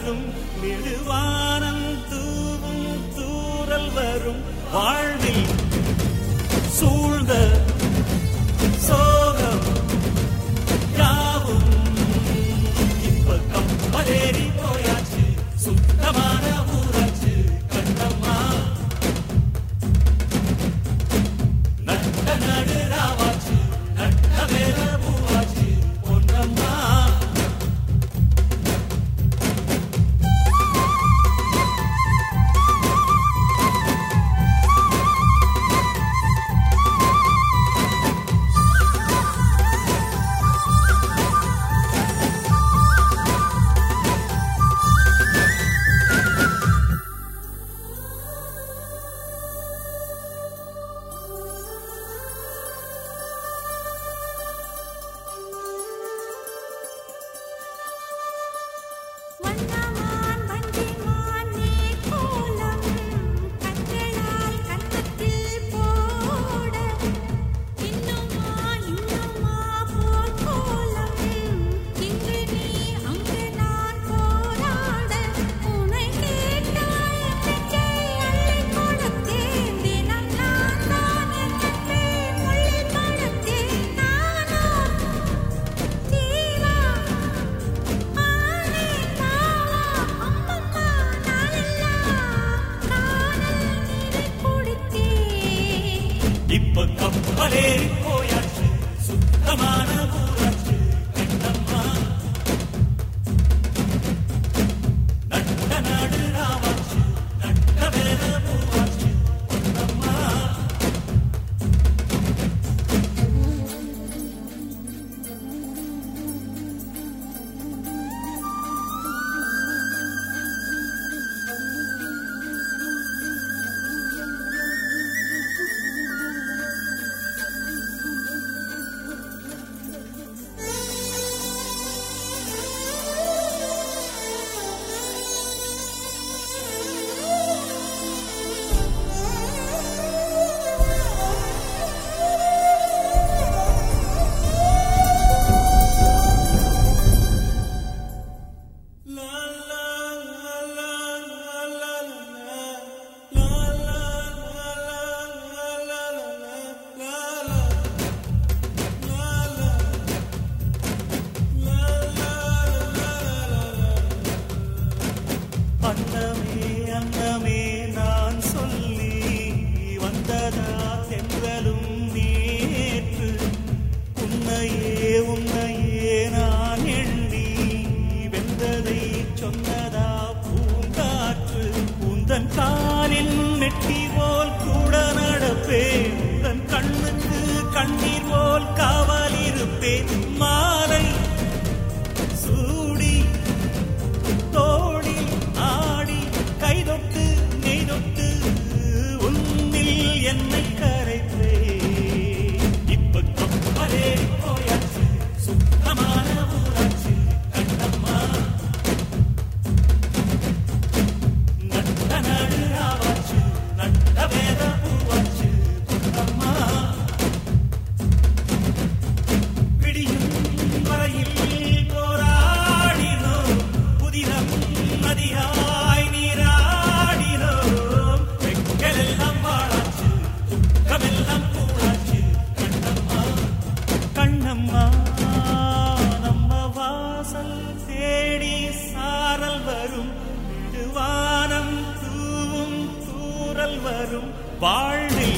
வரும் நெடுவானம் தூவும் தூரல் வரும் வாழ்வில் சூழ்ந்த சோகம் யாவும் இப்ப கப்பலேறி போயாச்சு சுத்தமான ஊராச்சு கண்ணம்மா நட்ட நடு ராவாச்சு நட்ட வேற பூவாச்சு பொன்னம்மா வண்ணமான் வஞ்சிமான் நீர் கோலம் கண்களால் கன்னத்தில் போட இன்னுமா இன்னுமா போல் கோலம் இங்கு நீ அங்கு நான் போராட உனை கேட்டாய் என்னை அள்ளி கொடுத்தேன் தினம் நான் தான் என்னை முள்ளி படுத்தேன் நானோ தீவா ஆனே தாவா அம்மம்மா நானெல்லாம் காணல் நீரை குடித்தேன் இப்ப கப்பலேறி போயாச்சு சுத்தமான ஊராச்சு கண்ணம்மா நட்ட நாடு ராவாச்சு நட்ட வேற பூவாச்சு பொன்னம்மா அன்னமே அன்னமே நான் சொல்லி வந்ததா தென்றலும் நேற்று உன்னையே உன்னையே நான் எண்ணி வெந்ததை சொன்னதா பூங்காற்று உந்தன் காலில் நெட்டி போல் கூட நடப்பேன் உந்தன் கண்ணுக்கு கண்ணீர் போல் காவல் இருப்பேன் மாலை சூடி தோளில் ஆடி கைதொட்டு நெய்தொட்டு உன்னில் என்னை கரைத்தே இப்ப கப்பலே போயாச்சு சுத்தமான ஊராச்சு கண்ணம்மா நட்ட நாடு ராவாச்சு நட்ட வேற பூவாச்சு பொன்னம்மா விடியும் வரையில் போராடினோம் புதினம் நதியாய் நீராடினோம் வெக்கலெல்லாம் வாழாச்சு துக்கமெல்லாம் கூடாச்சு கண்ணம்மா கண்ணம்மா நம்ம வாசல் தேடி சாரல் வரும் நெடுவானம் தூவும் தூரல் வரும் வாழ்வில்